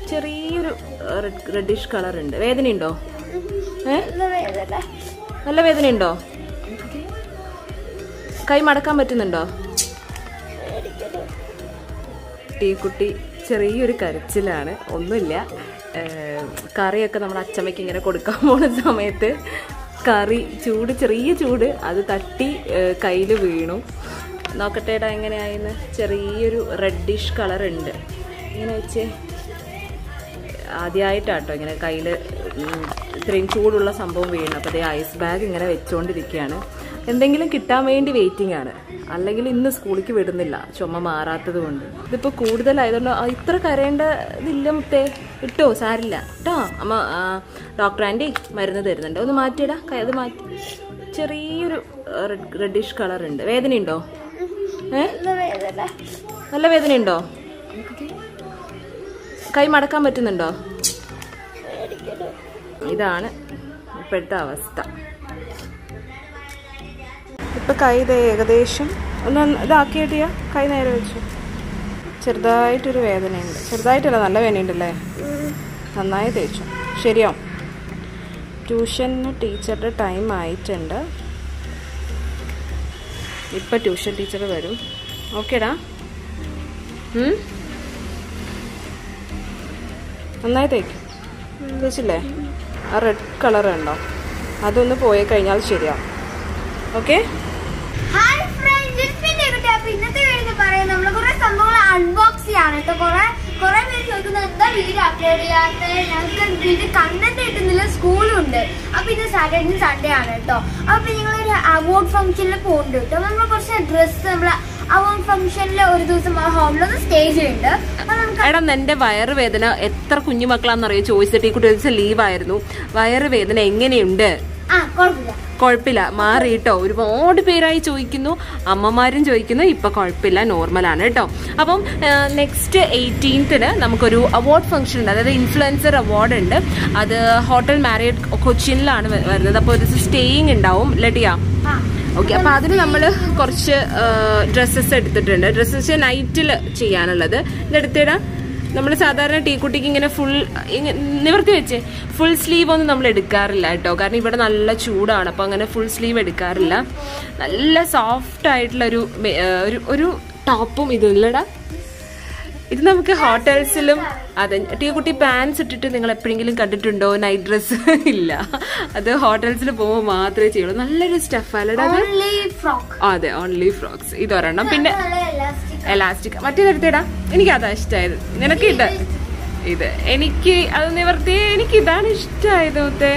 ചെറിയൊരു reddish colour ഉണ്ട് വേദനയുണ്ടോ ഏ നല്ല വേദനയുണ്ടോ കൈ മടക്കാൻ പറ്റുന്നുണ്ടോ ടീക്കുട്ടി ചെറിയൊരു കരച്ചിലാണ് ഒന്നുമില്ല ഏഹ് കറിയൊക്കെ നമ്മുടെ അച്ചമ്മയ്ക്ക് ഇങ്ങനെ കൊടുക്കാൻ പോണ സമയത്ത് കറി ചൂട് ചെറിയ ചൂട് അത് തട്ടി കയ്യിൽ വീണു നോക്കട്ടേടാ എങ്ങനെയായിന്ന് ചെറിയൊരു റെഡിഷ് കളർ ഉണ്ട് ഇങ്ങനെ വെച്ചേ ആദ്യമായിട്ടാട്ടോ ഇങ്ങനെ കയ്യിൽ ഇത്രയും ചൂടുള്ള സംഭവം വീണു അപ്പോൾ അതേ ഐസ് ബാഗ് ഇങ്ങനെ വെച്ചുകൊണ്ടിരിക്കുകയാണ് എന്തെങ്കിലും കിട്ടാൻ വേണ്ടി വെയിറ്റിംഗ് ആണ് അല്ലെങ്കിൽ ഇന്ന് സ്കൂളിലേക്ക് വിടുന്നില്ല ചുമ മാറാത്തത് കൊണ്ട് ഇതിപ്പോൾ കൂടുതലായതുകൊണ്ട് ആ, ഇത്ര കരയേണ്ട ഇതില്ല മുത്തേ ഇട്ടോ സാരില്ല കേട്ടോ അമ്മ ആ, ഡോക്ടർ ആൻറ്റി മരുന്ന് തരുന്നുണ്ട് ഒന്ന് മാറ്റിയിടാ കൈ അത് മാറ്റി ചെറിയൊരു റെഡിഷ് കളർ ഉണ്ട് വേദനയുണ്ടോ ഏ നല്ല വേദനയുണ്ടോ കൈ മടക്കാൻ പറ്റുന്നുണ്ടോ ഇതാണ് ഇപ്പോഴത്തെ അവസ്ഥ ഇപ്പൊ കൈ ഇത് ഏകദേശം ഒന്ന് ഇതാക്കിയിട്ടിയ കൈ നേരെ വെച്ചു ചെറുതായിട്ടൊരു വേദനയുണ്ട് ചെറുതായിട്ടല്ല നല്ല വേദനയുണ്ടല്ലേ നന്നായി തേച്ചു ശരിയോ ട്യൂഷന് ടീച്ചറുടെ ടൈം ആയിട്ടുണ്ട് ഇപ്പൊ ട്യൂഷൻ ടീച്ചർ വരും ഓക്കേടാ ഉം നന്നായി തേക്കും തേച്ചില്ലേ ആ റെഡ് കളർ ഉണ്ടോ അതൊന്ന് പോയി കഴിഞ്ഞാൽ ശരിയാവും okay hi friends it's me അപ്പൊ ഇന്നത്തെ വീഡിയോ പറയാം നമ്മൾ കുറെ സംഭവങ്ങൾ അൺബോക്സ് ചെയ്യാണ് കേട്ടോ കുറെ കുറെ പേര് ചോദിക്കുന്നത് എന്താ വീഡിയോ അപ്ലോഡ് ചെയ്യാത്തത് ഞങ്ങൾക്ക് വീഡിയോ കണ്ടന്റ് കിട്ടുന്നില്ല സ്കൂളുണ്ട് അപ്പൊ ഇത് സാറ്റർഡേ സൺഡേ ആണ് കേട്ടോ അപ്പൊ ഞങ്ങളൊരു അവാർഡ് ഫംഗ്ഷനിൽ പോകുന്നുണ്ട് കേട്ടോ നമ്മൾ കുറച്ച് ഡ്രസ്സ് നമ്മൾ അവാർഡ് ഫംഗ്ഷനിൽ ഒരു ദിവസം ഹോമിലൊന്ന് സ്റ്റേജ് ഉണ്ട് അപ്പൊ നമുക്ക് എടാ എന്റെ വയറുവേദന എത്ര കുഞ്ഞു മക്കളാണെന്നറിയോ ചോദിച്ചിട്ട് ഈ കുട്ടി ഒരു ദിവസം ലീവായിരുന്നു വയറുവേദന എങ്ങനെയുണ്ട് ആ കുഴപ്പമില്ല കുഴപ്പമില്ല മാറി കേട്ടോ ഒരുപാട് പേരായി ചോദിക്കുന്നു അമ്മമാരും ചോദിക്കുന്നു ഇപ്പൊ കുഴപ്പമില്ല നോർമലാണ് കേട്ടോ അപ്പം നെക്സ്റ്റ് എയ്റ്റീൻത്തിന് നമുക്കൊരു അവാർഡ് ഫംഗ്ഷൻ ഉണ്ട് അതായത് ഇൻഫ്ലുവൻസർ അവാർഡ് ഉണ്ട് അത് ഹോട്ടൽ മാരിയറ്റ് കൊച്ചിനിലാണ് വ- വരുന്നത് അപ്പോൾ ഒരു ദിവസം സ്റ്റേയിങ് ഉണ്ടാവും ലഡിയ ആ ഓക്കെ അപ്പൊ അതിന് നമ്മൾ കുറച്ച് ഡ്രസ്സസ് എടുത്തിട്ടുണ്ട് ഡ്രസ്സസ് നൈറ്റിൽ ചെയ്യാനുള്ളത് ഇതെടുത്തിടാം നമ്മൾ സാധാരണ ടീക്കുട്ടിക്ക് ഇങ്ങനെ ഫുൾ നിവർത്തി വെച്ച് ഫുൾ സ്ലീവ് ഒന്നും നമ്മൾ എടുക്കാറില്ല കേട്ടോ കാരണം ഇവിടെ നല്ല ചൂടാണ് അപ്പൊ അങ്ങനെ ഫുൾ സ്ലീവ് എടുക്കാറില്ല നല്ല സോഫ്റ്റ് ആയിട്ടുള്ള ഒരു മെ- ആ, ഒരു ഒരു ടോപ്പും ഇതുള്ളടാ ഇത് നമുക്ക് ഹോട്ടൽസിലും അതെ ടീക്കുട്ടി പാൻസ് ഇട്ടിട്ട് നിങ്ങൾ എപ്പോഴെങ്കിലും കണ്ടിട്ടുണ്ടോ നൈറ്റ് ഡ്രസ്സ് ഇല്ല അത് ഹോട്ടൽസിൽ പോകുമ്പോൾ മാത്രമേ ചെയ്യുള്ളൂ നല്ലൊരു സ്റ്റഫ് അല്ലടാ അത്? ഓൺലി ഫ്രോക്ക് അതെ ഓൺലി ഫ്രോക്സ് ഇതൊരെണ്ണം പിന്നെ നല്ല എലാസ്റ്റിക് എലാസ്റ്റിക് മറ്റേതെടുത്തേടാ എനിക്ക് അതാ ഇഷ്ടമായത് നിനക്ക് ഇത് ഇത് എനിക്ക് അത് നിവർത്തി എനിക്ക് ഇതാണ് ഇഷ്ടമായത് മുത്തേ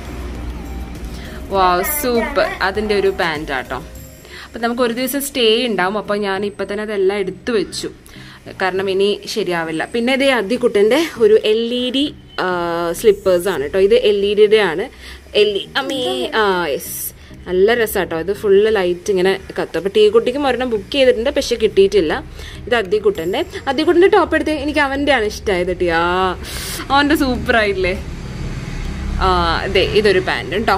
വാവ് സൂപ്പർ അതിന്റെ ഒരു പാന്റ് ആട്ടോ അപ്പൊ നമുക്ക് ഒരു ദിവസം സ്റ്റേ ഉണ്ടാവും അപ്പൊ ഞാൻ ഇപ്പൊ തന്നെ അതെല്ലാം എടുത്തു വെച്ചു കാരണം ഇനി ശരിയാവില്ല പിന്നെ ഇതേ അദ്ദിക്കുട്ടന്റെ ഒരു എൽ ഇ ഡി സ്ലിപ്പേഴ്സ് ആണ് കേട്ടോ ഇത് എൽ ഇ ഡിയുടെ ആണ് എൽ ഇ അമ്മേ ആ യെസ് നല്ല രസാട്ടോ ഇത് ഫുള്ള് ലൈറ്റ് ഇങ്ങനെ കത്തും അപ്പൊ ടീ കുട്ടിക്കും ഒരെണ്ണം ബുക്ക് ചെയ്തിട്ടുണ്ട് പക്ഷെ കിട്ടിയിട്ടില്ല ഇത് അദ്ദിക്കുട്ടന്റെ അദ്ദിക്കുട്ടന്റെ ടോപ്പ് എടുത്ത് എനിക്ക് അവന്റെ ആണ് ഇഷ്ടമായത് ടിയാ അവന്റെ സൂപ്പർ ആയില്ലേ ആ അതെ ഇതൊരു പാന്റ് കേട്ടോ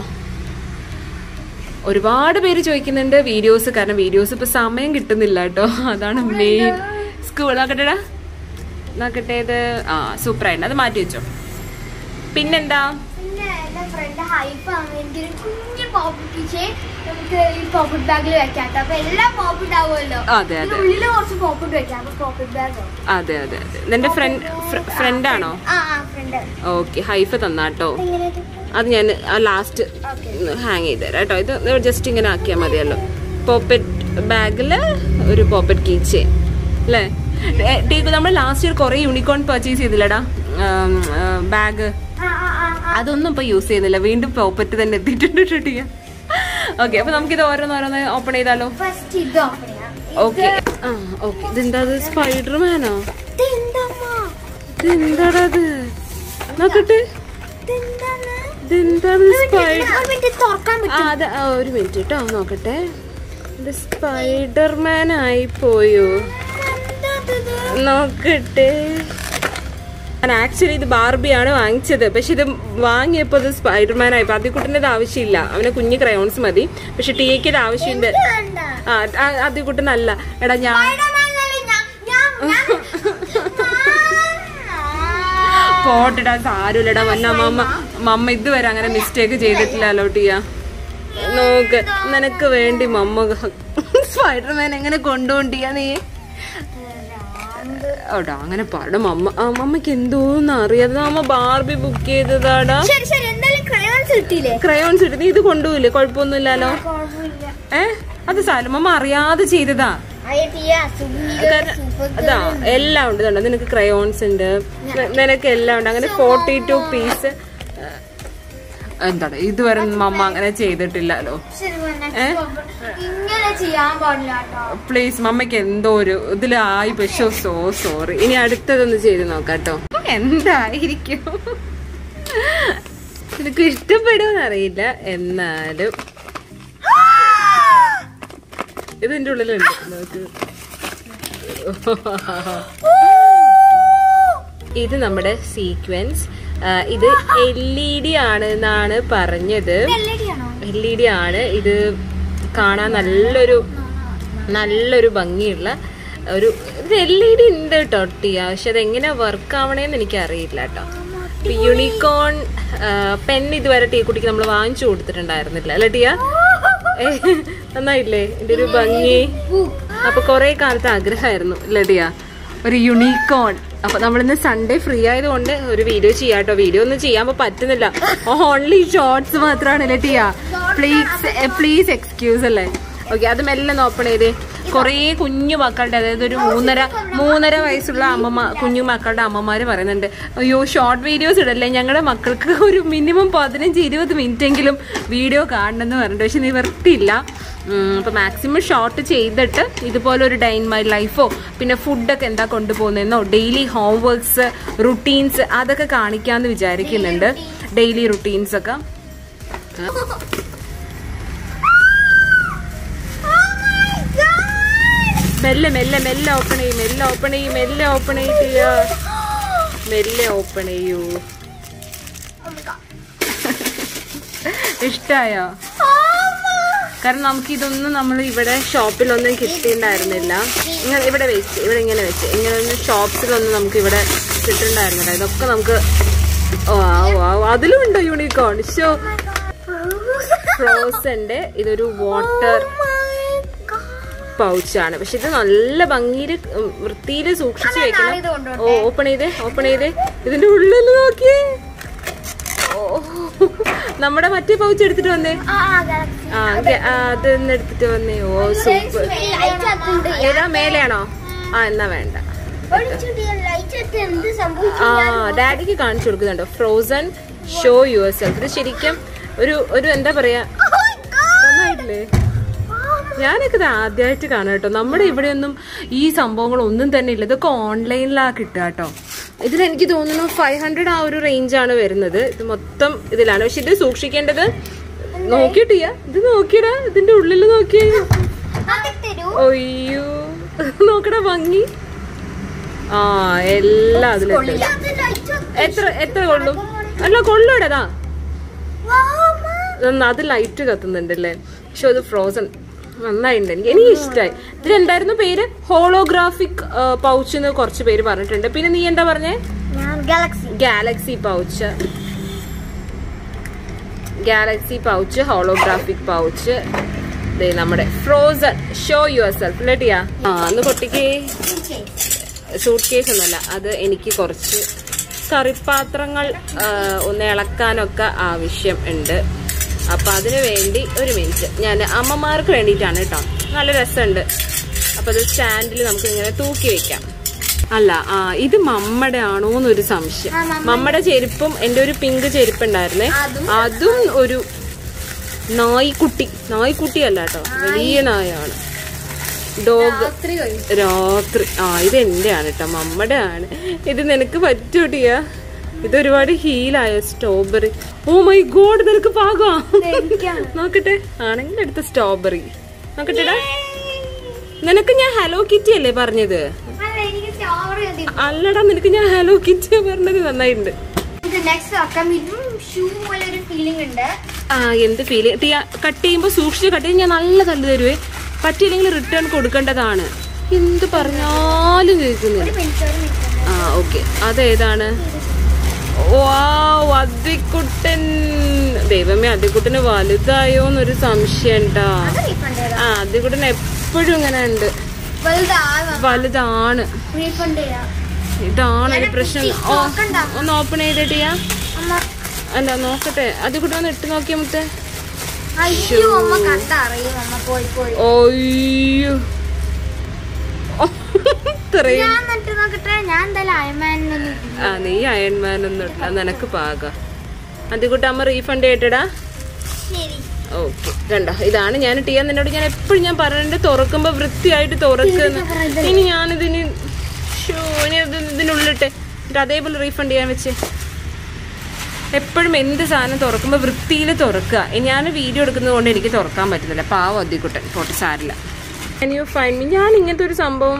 ഒരുപാട് പേര് ചോദിക്കുന്നുണ്ട് വീഡിയോസ് കാരണം വീഡിയോസ് ഇപ്പൊ സമയം കിട്ടുന്നില്ല കേട്ടോ അതാണ് മെയിൻ സ്കൂൾ നോക്കട്ടെടാ നോക്കട്ടെ ഇത് ആ സൂപ്പർ ആയിട്ട് അത് മാറ്റി വെച്ചോ പിന്നെന്താ പിന്നെ എന്റെ ഫ്രണ്ട് ഹൈപ്പ് ആണ് എനിക്കൊരു കുഞ്ഞു പോക്കറ്റ് കിച്ചേ നമുക്ക് ഈ പോക്കറ്റ് ബാഗിൽ വെക്കാട്ടോ അപ്പൊ എല്ലാം പോക്കറ്റ് ആവുമല്ലോ അതെ അതെ ഉള്ളില് കുറച്ച് പോക്കറ്റ് വെക്കാം അപ്പൊ പോക്കറ്റ് ബാഗ് അതെ അതെ അതെ നിന്റെ ഫ്രണ്ട് ഫ്രണ്ടാണോ ആ ആ ഫ്രണ്ട് ഓക്കെ ഹൈഫ് തന്നാട്ടോ എങ്ങനെ അത് ഞാൻ ലാസ്റ്റ് ഹാങ് ചെയ്ത് തരാം കേട്ടോ ഇത് ജസ്റ്റ് ഇങ്ങനെ ആക്കിയാൽ മതിയല്ലോ പോപ്പറ്റ് ബാഗില് ഒരു പോപ്പറ്റ് കീച്ചേ അല്ലേ നമ്മൾ ലാസ്റ്റ് ഇയർ കുറെ യൂണിക്കോൺ പർച്ചേസ് ചെയ്തില്ലടാ ബാഗ് ആ ആ ആ അതൊന്നും ഇപ്പൊ യൂസ് ചെയ്യുന്നില്ല വീണ്ടും പോപ്പറ്റ് തന്നെ എത്തിയിട്ടുണ്ട് ടിയ ഓക്കെ അപ്പൊ നമുക്കിത് ഓരോന്നോരോന്ന് ഓപ്പൺ ചെയ്താലോ ഫസ്റ്റ് ഇത് ഓപ്പൺ ചെയ്യാം ഓക്കെ ആ ഓക്കെ ഇതെന്താ സ്പൈഡർമാനോ ഇതെന്തമ്മാ? ഇതെന്താടാ അത് നോക്കട്ടെ ഇതെന്താണ്? ഇതെന്താണ് സ്പൈഡർ ഒരു മിനിറ്റ് തുറക്കാൻ ആ, പറ്റും അത് ആ, ഒരു മിനിറ്റ് കേട്ടോ നോക്കട്ടെ ഇത് സ്പൈഡർമാൻ ആയി പോയോ നോക്കട്ടെ ഞാൻ ആക്ച്വലി ഇത് ബാർബിയാണ് വാങ്ങിച്ചത് പക്ഷെ ഇത് വാങ്ങിയപ്പോൾ ഇത് സ്പൈഡർമാൻ ആയി അതിക്കുട്ടിൻ്റെ ഇത് ആവശ്യമില്ല അവന് കുഞ്ഞു ക്രയോൺസ് മതി പക്ഷെ ടീക്ക് ഇത് ആവശ്യമുണ്ട് വേണ്ട. ആ അതിക്കുട്ടനല്ല എടാ ഞാൻ സ്പൈഡർമാൻ അല്ലേ ഞാൻ- ഞാൻ- ഞാൻ- പോട്ടിടാ സാരമില്ലടാ വന്ന മമ്മ മമ്മ ഇതുവരെ അങ്ങനെ മിസ്റ്റേക്ക് ചെയ്തിട്ടില്ലല്ലോ ടിയ നോക്ക് നിനക്ക് വേണ്ടി മമ്മ സ്പൈഡർമാൻ എങ്ങനെ കൊണ്ടുപോണ്ടിയാ നീ ഓടാ അങ്ങനെ പാടും മമ്മ ആ മമ്മക്ക് എന്തോന്ന് അറിയാതെ അമ്മ ബാർബി ബുക്ക് ചെയ്തതാടാ ശരി ശരി എന്തായാലും ക്രയോൺസ് കിട്ടിയില്ലേ ക്രയോൺസ് ഇട്ട് നീ ഇത് കൊണ്ടുപോയില്ലേ കുഴപ്പമൊന്നുമില്ലല്ലോ കുഴപ്പമില്ല ഏ അത് സാലും മമ്മ അറിയാതെ ചെയ്തതാ അയ്യ സുബീർ കാരണം അതാ എല്ലാം ഉണ്ട് ഇതുണ്ട് നിനക്ക് ക്രയോൺസ് ഉണ്ട് നി- നിനക്ക് എല്ലാം ഉണ്ട് അങ്ങനെ ഫോർട്ടി ടു പീസ് എന്താണ് ഇതുവരെ മമ്മ അങ്ങനെ ചെയ്തിട്ടില്ലല്ലോ ശരി next ഇങ്ങനെ ചെയ്യാൻ പാടില്ല കേട്ടോ പ്ലീസ് മമ്മയ്ക്ക് എന്തോ ഒരു ഇതിലായി പക്ഷോ സോ സോറി ഇനി അടുത്തതൊന്ന് ചെയ്ത് നോക്കാട്ടോ എന്തായിരിക്കും നിനക്ക് ഇഷ്ടപ്പെടുമെന്ന് അറിയില്ല എന്നാലും ഇതിന്റെ ഉള്ളിലുണ്ട് നോക്ക് ഇത് നമ്മുടെ സീക്വൻസ് ഇത് എൽ ഇ ഡി ആണ് എന്നാണ് പറഞ്ഞത് എല്ലടിയാണോ എൽ ഇ ഡി ആണ് ഇത് കാണാൻ നല്ലൊരു നല്ലൊരു ഭംഗിയുള്ള ഒരു ഇത് എൽ ഇ ഡി ഉണ്ട് കേട്ടോ ടിയ പക്ഷെ അത് എങ്ങനെ വർക്ക് ആവണേന്ന് എനിക്ക് അറിയില്ല കേട്ടോ യൂണിക്കോൺ പെൻ ഇതുവരെ ടീ കുട്ടിക്ക് നമ്മൾ വാങ്ങിച്ചു കൊടുത്തിട്ടുണ്ടായിരുന്നില്ല അല്ലേ ടിയ ഏ, നന്നായില്ലേ എന്റെ ഒരു ഭംഗി അപ്പൊ കൊറേ കാലത്ത് ആഗ്രഹമായിരുന്നു അല്ലേ ടിയ ഒരു യുണീക്കോൺ അപ്പൊ നമ്മളിന്ന് സൺഡേ ഫ്രീ ആയതുകൊണ്ട് ഒരു വീഡിയോ ചെയ്യാട്ടോ വീഡിയോ ഒന്നും ചെയ്യാൻ പറ്റുന്നില്ല ഓൺലി ഷോർട്സ് മാത്രമാണ് അല്ലേ ടിയ പ്ലീസ് പ്ലീസ് എക്സ്ക്യൂസ് അല്ലേ ഓക്കെ അത് മെല്ലെ ഓപ്പൺ ചെയ്തേ കുറേ കുഞ്ഞു മക്കളുടെ അതായത് ഒരു മൂന്നര മൂന്നര വയസ്സുള്ള അമ്മമ്മ കുഞ്ഞു മക്കളുടെ അമ്മമാര് പറയുന്നുണ്ട് അയ്യോ ഷോർട്ട് വീഡിയോസ് ഇടല്ലേ ഞങ്ങളുടെ മക്കൾക്ക് ഒരു മിനിമം പതിനഞ്ച് ഇരുപത് മിനിറ്റ് എങ്കിലും വീഡിയോ കാണണമെന്ന് പറഞ്ഞിട്ട് പക്ഷെ നിവർത്തിയില്ല ഉം, അപ്പൊ മാക്സിമം ഷോർട്ട് ചെയ്തിട്ട് ഇതുപോലെ ഒരു ഡൈൻ മൈ ലൈഫോ പിന്നെ ഫുഡൊക്കെ എന്താ കൊണ്ടുപോകുന്നതെന്നോ ഡെയിലി ഹോംവർക്സ് റുട്ടീൻസ് അതൊക്കെ കാണിക്കാന്ന് വിചാരിക്കുന്നുണ്ട് ഡെയിലി റുട്ടീൻസ് ഒക്കെ മെല്ലെ മെല്ലെ മെല്ലെ ഓപ്പൺ ചെയ്യും മെല്ലെ ഓപ്പൺ ചെയ്യും മെല്ലെ ഓപ്പൺ ചെയ്യ മെല്ലെ ഓപ്പൺ ചെയ്യൂ ഇഷ്ടായോ കാരണം നമുക്ക് ഇതൊന്നും നമ്മൾ ഇവിടെ ഷോപ്പിലൊന്നും കിട്ടിയിട്ടുണ്ടായിരുന്നില്ല ഇങ്ങനെ ഇവിടെ വെച്ച് ഇവിടെ ഇങ്ങനെ വെച്ച് ഇങ്ങനെ ഒന്നും ഷോപ്സിലൊന്നും നമുക്ക് ഇവിടെ കിട്ടുന്നുണ്ടായിരുന്നില്ല ഇതൊക്കെ നമുക്ക് ഓ ആ, ഓ, ആ, അതിലും ഉണ്ടോ യൂണിക്കോൺ ഷോ ഫ്രോസന്റെ ഇതൊരു വാട്ടർ പൗച്ചാണ് പക്ഷെ ഇത് നല്ല ഭംഗിയിൽ വൃത്തിയിൽ സൂക്ഷിച്ചു വെക്കണം ഓ ഓപ്പൺ ചെയ്തേ ഓപ്പൺ ചെയ്തേ ഇതിന്റെ ഉള്ളിൽ നോക്കിയേ ഓ നമ്മുടെ മറ്റേ പൗച്ച് എടുത്തിട്ട് വന്നേ ആ ഗാലക്സി ആ ഗ- ആ, അതൊന്ന് എടുത്തിട്ട് വന്നേ ഓ സൂപ്പർ ലൈറ്റ് കത്തുണ്ട് ഏതാ മേലെയാണോ ആ എന്നാ വേണ്ട ലൈറ്റ് കത്തി എന്ത് സംഭവിച്ചു ആ ഡാഡിക്ക് കാണിച്ചു കൊടുക്കുന്നുണ്ടോ ഫ്രോസൺ ഷോ യുവർ സെൽഫ് ഇത് ശരിക്കും ഒരു ഒരു എന്താ പറയാ നന്നായിട്ടില്ലേ ഞാനൊക്കെ ഇത് ആദ്യമായിട്ട് കാണാം കേട്ടോ നമ്മുടെ ഇവിടെയൊന്നും ഈ സംഭവങ്ങളൊന്നും തന്നെ ഇല്ല ഇതൊക്കെ ഓൺലൈനിലാ കിട്ടുക കേട്ടോ ഇതിൽ എനിക്ക് തോന്നുന്നു ഫൈവ് ഹൺഡ്രഡ് ആ ഒരു റേഞ്ചാണ് വരുന്നത് ഇത് മൊത്തം ഇതിലാണ് പക്ഷെ ഇത് സൂക്ഷിക്കേണ്ടത് നോക്കിയിട്ടില്ല ഇത് നോക്കിയടാ ഇതിന്റെ ഉള്ളിൽ നോക്കിയേ തരൂ ഒയ്യോ നോക്കടാ ഭംഗി ആ എല്ലാം അതിലുണ്ട് എത്ര എത്ര കൊള്ളും അല്ല കൊള്ളൂടതാ അത് ലൈറ്റ് കത്തുന്നുണ്ടല്ലേ പക്ഷെ അത് ഫ്രോസൺ നന്നായിട്ടുണ്ട് എനിക്ക് എനിക്ക് ഇഷ്ടമായി ഇതിലെന്തായിരുന്നു പേര് ഹോളോഗ്രാഫിക് പൗച്ച് എന്ന് കുറച്ച് പേര് പറഞ്ഞിട്ടുണ്ട് പിന്നെ നീ എന്താ പറഞ്ഞേ ഞാൻ galaxy galaxy pouch galaxy pouch holographic pouch നമ്മുടെ ഫ്രോസൺ ഷോ യുവർ സെൽഫ് ലെട്ടിയാ ആ ഒന്ന് പൊട്ടിക്കേ സൂട്ട് കേസ് ഒന്നല്ല അത് എനിക്ക് കുറച്ച് കറിപ്പാത്രങ്ങൾ ആ, ഒന്ന് ഇളക്കാനൊക്കെ ആവശ്യം ഉണ്ട് അപ്പൊ അതിനു വേണ്ടി ഒരു മിനിറ്റ് ഞാൻ അമ്മമാർക്ക് വേണ്ടിയിട്ടാണ് കേട്ടോ നല്ല രസമുണ്ട് അപ്പൊ അത് സ്റ്റാൻഡിൽ നമുക്ക് ഇങ്ങനെ തൂക്കി വെക്കാം അല്ല ആ ഇത് മമ്മയുടെ ആണോ എന്നൊരു സംശയം മമ്മയുടെ ചെരുപ്പും എന്റെ ഒരു പിങ്ക് ചെരുപ്പ് ഉണ്ടായിരുന്നേ അതും ഒരു നായ്ക്കുട്ടി നായ്ക്കുട്ടി അല്ല കേട്ടോ വലിയ നായാണ് ഡോഗ് രാത്രി ആ ഇത് എന്റെ ആണ് കേട്ടോ മമ്മയുടെ ആണ് ഇത് നിനക്ക് പറ്റൂട്ടിയ ഇത് ഒരുപാട് ഹീലായോ സ്ട്രോബെറി ഓ മൈ ഗോഡ് നിനക്ക് പാകാ നോക്കട്ടെ ആണെങ്കിൽ എടുത്ത സ്ട്രോബെറി നോക്കട്ടെടാ നിനക്ക് ഞാൻ ഹലോ കിറ്റി അല്ലേ പറഞ്ഞത് അല്ല എനിക്ക് സ്ട്രോബെറി മതി അല്ലടാ നിനക്ക് ഞാൻ ഹലോ കിറ്റി പറഞ്ഞത് നന്നായിട്ടുണ്ട് ഇത് നെക്സ്റ്റ് നോക്കാം ഇതും ഷൂ പോലെ ഒരു ഫീലിംഗ് ഉണ്ട് ആ എന്ത് ഫീൽ കട്ട് ചെയ്യുമ്പോ സൂക്ഷിച്ച് കട്ട് ചെയ്ത് ഞാൻ നല്ല തല്ല് തരുവേ പറ്റിയില്ലെങ്കിൽ റിട്ടേൺ കൊടുക്കേണ്ടതാണ് എന്ത് പറഞ്ഞാലും കേൾക്കുന്നില്ല ഒരു മിനിറ്റ് ഒരു മിനിറ്റ് ആ ഓക്കെ അതേതാണ് വാവ് അതിക്കുട്ടൻ ദൈവമേ അതിക്കുട്ടന് വലുതായോ എന്നൊരു സംശയം ഉണ്ടാ അത് റീഫണ്ട് ചെയ്യാം ആ അതിക്കുട്ടൻ എപ്പോഴും ഇങ്ങനെ ഉണ്ട് വലുതാവാം വലുതാണ് റീഫണ്ട് ചെയ്യാം ഇതാണ് ഒരു ഞാനത് പ്രശ്നം കുത്തി ഓ നോക്കണ്ട. ഒന്ന് ഓപ്പൺ ചെയ്തിട്ടിയാ അമ്മ അല്ല നോക്കട്ടെ അതിക്കുട്ടൻ ഒന്ന് ഇട്ട് നോക്കിയ മുത്തേ അയ്യോ അമ്മ കണ്ടറിയും അമ്മ പോയി പോയി ഓയ്യോ ഇത്രയും ഞാൻ നട്ട് നോക്കട്ടെ ഞാൻ എന്തായാലും അയമാനൊന്നും ആ നീ അയൺമാൻ ഒന്നും ഇട്ടാ നിനക്ക് പാക അതിക്കുട്ട അമ്മ റീഫണ്ട് ചെയ്യട്ടെടാ ശരി ഓക്കെ കണ്ടോ ഇതാണ് ഞാൻ ടിയ നിന്നോട് ഞാൻ എപ്പോഴും ഞാൻ പറഞ്ഞിട്ട് തുറക്കുമ്പോ വൃത്തിയായിട്ട് തുറക്കുന്ന ഇനി ഞാനിതിന് ഷോ ഇനി അത് ഇതിനുള്ളിട്ട് എന്നിട്ട് അതേപോലെ റീഫണ്ട് ചെയ്യാൻ വെച്ച് എപ്പോഴും എന്ത് സാധനം തുറക്കുമ്പോൾ വൃത്തിയിൽ തുറക്കുക ഇനി ഞാൻ വീഡിയോ എടുക്കുന്നത് കൊണ്ട് എനിക്ക് തുറക്കാൻ പറ്റുന്നില്ല പാവം അധികുട്ടൻ പോട്ടെ സാരില്ല യു ഫൈൻ മീ ഞാൻ ഇങ്ങനത്തെ ഒരു സംഭവം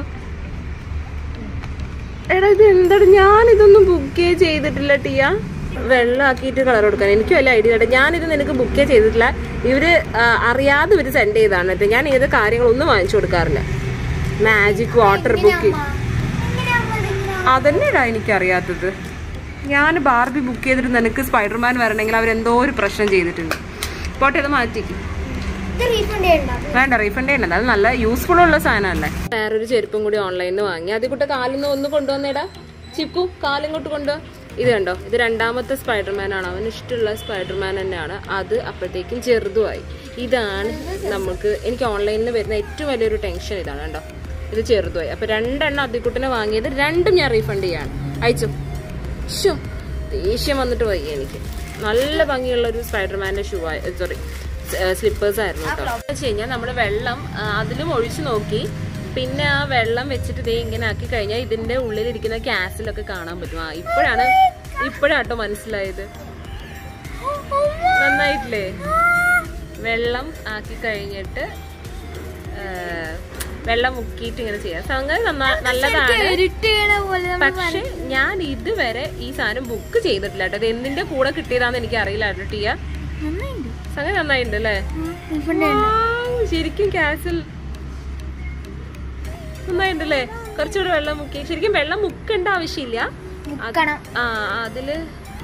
എടാ ഇത് എന്താണ് ഞാൻ ഇതൊന്നും ബുക്ക് ചെയ്തിട്ടില്ല ടിയ വെള്ളാക്കിയിട്ട് കളർ കൊടുക്കാൻ എനിക്ക് വല്ല ഐഡിയ ഇല്ല ഞാനിത് നിനക്ക് ബുക്ക് ചെയ്തിട്ടില്ല ഇവര് ആ, അറിയാതെ ഇവര് സെൻഡ് ചെയ്താണ് കേട്ടോ ഞാൻ ഏത് കാര്യങ്ങളൊന്നും വാങ്ങിച്ചു കൊടുക്കാറില്ല മാജിക് വാട്ടർ ബുക്ക് അതന്നെടാ എനിക്കറിയാത്തത് ഞാൻ ബാർബി ബുക്ക് ചെയ്തിട്ട് നിനക്ക് സ്പൈഡർമാൻ വരണമെങ്കിൽ അവരെന്തോ ഒരു പ്രശ്നം ചെയ്തിട്ടുണ്ട് പോട്ടെ അത് മാറ്റിക്കും ഇത് റീഫണ്ട് ചെയ്യണ്ട വേണ്ട റീഫണ്ട് ചെയ്യണ്ട അത് നല്ല യൂസ്ഫുൾ ഉള്ള സാധനമല്ലേ വേറൊരു ചെരുപ്പും കൂടി ഓൺലൈനിൽ നിന്ന് വാങ്ങി അത് കൂട്ട കാലിന്ന് ഒന്ന് കൊണ്ടുവന്നേടാ ചിക്കു കാലിങ്ങോട്ട് കൊണ്ടുവാ ഇത് കണ്ടോ ഇത് രണ്ടാമത്തെ സ്പൈഡർമാൻ ആണ് അവന് ഇഷ്ടമുള്ള സ്പൈഡർമാൻ തന്നെയാണ് അത് അപ്പോഴത്തേക്കും ചെറുതുമായി ഇതാണ് നമുക്ക് എനിക്ക് ഓൺലൈനിൽ വരുന്ന ഏറ്റവും വലിയൊരു ടെൻഷൻ ഇതാണ് കണ്ടോ ഇത് ചെറുതുമായി അപ്പൊ രണ്ടെണ്ണം അതിക്കുട്ടിനെ വാങ്ങിയത് രണ്ടും ഞാൻ റീഫണ്ട് ചെയ്യാണ് അയച്ചു ഷോ ദേഷ്യം വന്നിട്ട് വയ്യ എനിക്ക് നല്ല ഭംഗിയുള്ള ഒരു സ്പൈഡർമാന്റെ ഷൂ സോറി സ്ലിപ്പേഴ്സ് ആയിരുന്നു കേട്ടോ എന്ന് വെച്ച് കഴിഞ്ഞാൽ നമ്മൾ വെള്ളം ആ, അതിലും ഒഴിച്ചു നോക്കി പിന്നെ ആ വെള്ളം വെച്ചിട്ട് ദേ ഇങ്ങനെ ആക്കി കഴിഞ്ഞാൽ ഇതിന്റെ ഉള്ളിലിരിക്കുന്ന ക്യാസിലൊക്കെ കാണാൻ പറ്റും ആ ഇപ്പോഴാണ് ഇപ്പോഴാട്ടോ മനസ്സിലായത് നന്നായിട്ടില്ലേ വെള്ളം ആക്കി കഴിഞ്ഞിട്ട് ആ, വെള്ളം മുക്കിയിട്ട് ഇങ്ങനെ ചെയ്യാം സംഗതി നന്നാ- നല്ലതാണ് എഡിറ്റ് ചെയ്യണ പോലെ നമ്മൾ പക്ഷെ ഞാൻ ഇതുവരെ ഈ സാധനം ബുക്ക് ചെയ്തിട്ടില്ല കേട്ടോ ഇത് എന്തിന്റെ കൂടെ കിട്ടിയതാന്ന് എനിക്ക് അറിയില്ല കേട്ടോ ടിയ നന്നായിണ്ട് സംഗതി നന്നായിട്ടുണ്ട് അല്ലേ റീഫണ്ട് Wow, ശരിക്കും കാസിൽ നന്നായിട്ടുണ്ടല്ലേ കുറച്ചുകൂടെ വെള്ളം മുക്കി ശരിക്കും വെള്ളം മുക്കേണ്ട ആവശ്യമില്ല അത്- മുക്കണം ആ അതില്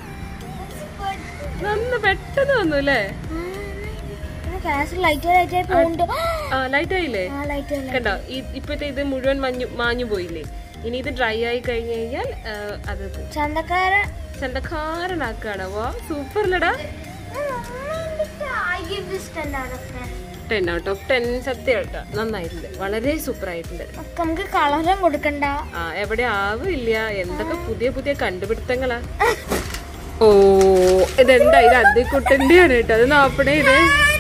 നന്ന പെട്ടെന്ന് വന്നു അല്ലേ ക്ലാസ് ലൈറ്റ് ലൈറ്റ് ആയി പോകുന്നുണ്ട് ആ ലൈറ്റ് ആയില്ലേ ആ ലൈറ്റ് കണ്ടോ ഈ- ഇപ്പത്തെ ഇത് മുഴുവൻ മഞ്ഞു മാഞ്ഞു പോയില്ലേ ഇനി ഇത് ഡ്രൈ ആയി കഴിഞ്ഞു കഴിഞ്ഞാൽ ആ, അത് ചന്തക്കാര ചന്തക്കാരനാക്കാണ് വാ സൂപ്പർലടാ I give this 10 out of 10. Ten out of ten സത്യം കേട്ടോ നന്നായിട്ടുണ്ട് വളരെ സൂപ്പർ ആയിട്ടുണ്ട് ഒക്കെ നമുക്ക് കളറും കൊടുക്കണ്ട ആ എവിടെ ആവില്ല എന്തൊക്കെ പുതിയ പുതിയ കണ്ടുപിടുത്തങ്ങളാ ഓ ഇതെന്താ ഇത് അദ്ദിക്കുട്ടന്റെയാണ് കേട്ടോ അത് നോപ്പണേ ഇത്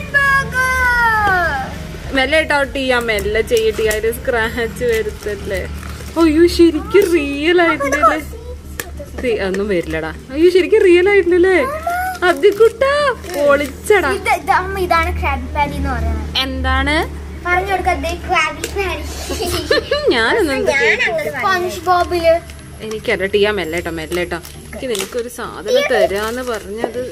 മെല്ലെ ഔട്ട് ചെയ്യാം മെല്ലെ ചെയ്യട്ടി അതിന് സ്ക്രാച്ച് വരുത്തല്ലേ അയ്യോ ശരിക്കും റിയൽ ആയിട്ടുണ്ടല്ലേ റി- ഒന്നും വരില്ലടാ അയ്യോ ശരിക്കും റിയൽ ആയിട്ടുണ്ടല്ലേ അദ്ദിക്കുട്ടാ പൊളിച്ചടാ ഇത് ഇത് അമ്മ ഇതാണ് ക്രാബി പാരി എന്ന് പറയുന്നത് എന്താണ് പറഞ്ഞു കൊടുക്കേ ക്രാബി പാരി ഞാനൊന്നും സ്പഞ്ച് ബോബില് എനിക്കല്ല ടിയാ മെല്ലേട്ടോ മെല്ലേട്ടോ എനിക്ക് നിനക്കൊരു സാധനം തരാന്ന് പറഞ്ഞത്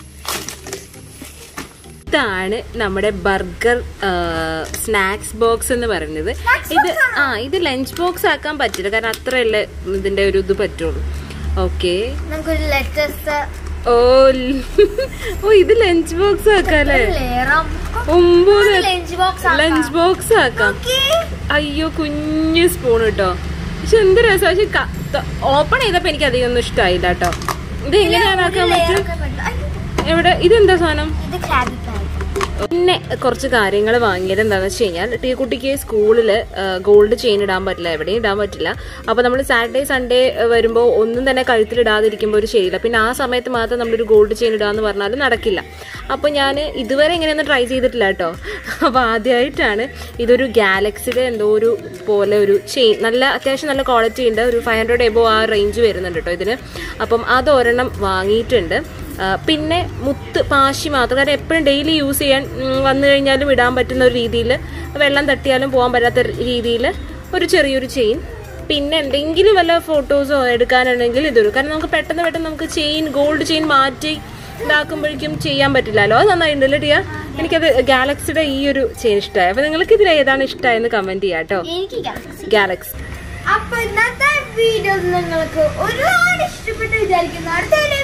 ഇതാണ് നമ്മുടെ ബർഗർ സ്നാക്സ് ബോക്സ് എന്ന് പറയുന്നത് ഇത് ആ ഇത് ലഞ്ച് ബോക്സ് ആക്കാൻ പറ്റില്ല കാരണം അത്രയല്ലേ ഇതിന്റെ ഒരു ഇത് പറ്റുള്ളൂ ഓക്കെ നമുക്കൊരു ലെറ്റസ് ഓ ല- ഓ ഇത് ലഞ്ച് ബോക്സ് ആക്കാല്ലേ ലേറാം ഒമ്പത് ലഞ്ച് ബോക്സ് ലഞ്ച് ബോക്സ് ആക്കാം അയ്യോ കുഞ്ഞു സ്പൂൺ കേട്ടോ പക്ഷെ എന്ത് രസം പക്ഷെ ഓപ്പൺ ചെയ്തപ്പോ എനിക്ക് അധികം ഒന്നും ഇഷ്ടമായില്ല കേട്ടോ ഇത് എങ്ങനെയാണ് ആക്കാൻ പറ്റും എവിടെ ഇതെന്താ സാധനം ഇത് ക്രാബി പാരി പിന്നെ കുറച്ച് കാര്യങ്ങൾ വാങ്ങിയത് എന്താണെന്ന് വെച്ച് കഴിഞ്ഞാൽ ടീ കുട്ടിക്ക് സ്കൂളിൽ ഗോൾഡ് ചെയിൻ ഇടാൻ പറ്റില്ല എവിടെയും ഇടാൻ പറ്റില്ല അപ്പോൾ നമ്മൾ സാറ്റർഡേ സൺഡേ വരുമ്പോൾ ഒന്നും തന്നെ കഴുത്തിലിടാതിരിക്കുമ്പോൾ ഒരു ശരിയില്ല പിന്നെ ആ സമയത്ത് മാത്രം നമ്മളൊരു ഗോൾഡ് ചെയിൻ ഇടാന്ന് പറഞ്ഞാൽ നടക്കില്ല അപ്പോൾ ഞാൻ ഇതുവരെ ഇങ്ങനെയൊന്നും ട്രൈ ചെയ്തിട്ടില്ല കേട്ടോ അപ്പോൾ ആദ്യമായിട്ടാണ് ഇതൊരു ഗാലക്സിയുടെ എന്തോ ഒരു പോലെ ഒരു ചെയിൻ നല്ല അത്യാവശ്യം നല്ല ക്വാളിറ്റി ഉണ്ട് ഒരു ഫൈവ് ഹൺഡ്രഡ് എബോ ആ റേഞ്ച് വരുന്നുണ്ട് കേട്ടോ ഇതിന് അപ്പം അത് ഒരെണ്ണം വാങ്ങിയിട്ടുണ്ട് ആ, പിന്നെ മുത്ത് പാശി മാത്രം കാരണം എപ്പോഴും ഡെയിലി യൂസ് ചെയ്യാൻ ഉം, വന്നു കഴിഞ്ഞാലും ഇടാൻ പറ്റുന്ന ഒരു രീതിയിൽ വെള്ളം തട്ടിയാലും പോകാൻ പറ്റാത്ത രീതിയിൽ ഒരു ചെറിയൊരു ചെയിൻ പിന്നെ എന്തെങ്കിലും വല്ല ഫോട്ടോസോ എടുക്കാനുണ്ടെങ്കിൽ ഇതൊരു കാരണം നമുക്ക് പെട്ടെന്ന് പെട്ടെന്ന് നമുക്ക് ചെയിൻ ഗോൾഡ് ചെയിൻ മാറ്റി ഇതാക്കുമ്പോഴേക്കും ചെയ്യാൻ പറ്റില്ലല്ലോ അത് നന്നായിട്ടുണ്ടല്ലേ ടിയ എനിക്കത് ഗാലക്സിയുടെ ഈ ഒരു ചെയിൻ ഇഷ്ടമായി അപ്പൊ നിങ്ങൾക്ക് ഇതിൽ ഏതാണ് ഇഷ്ടമായെന്ന് കമന്റ് ചെയ്യാം കേട്ടോ എനിക്ക് ഗാലക്സി ഗാലക്സി അപ്പൊ ഇന്നത്തെ വീഡിയോ നിങ്ങൾക്ക് ഒരുപാട് ഇഷ്ടപ്പെട്ട് വിചാരിക്കുന്നു അടുത്ത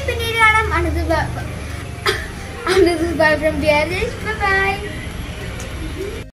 ബൈ ഫ്രം ബൈ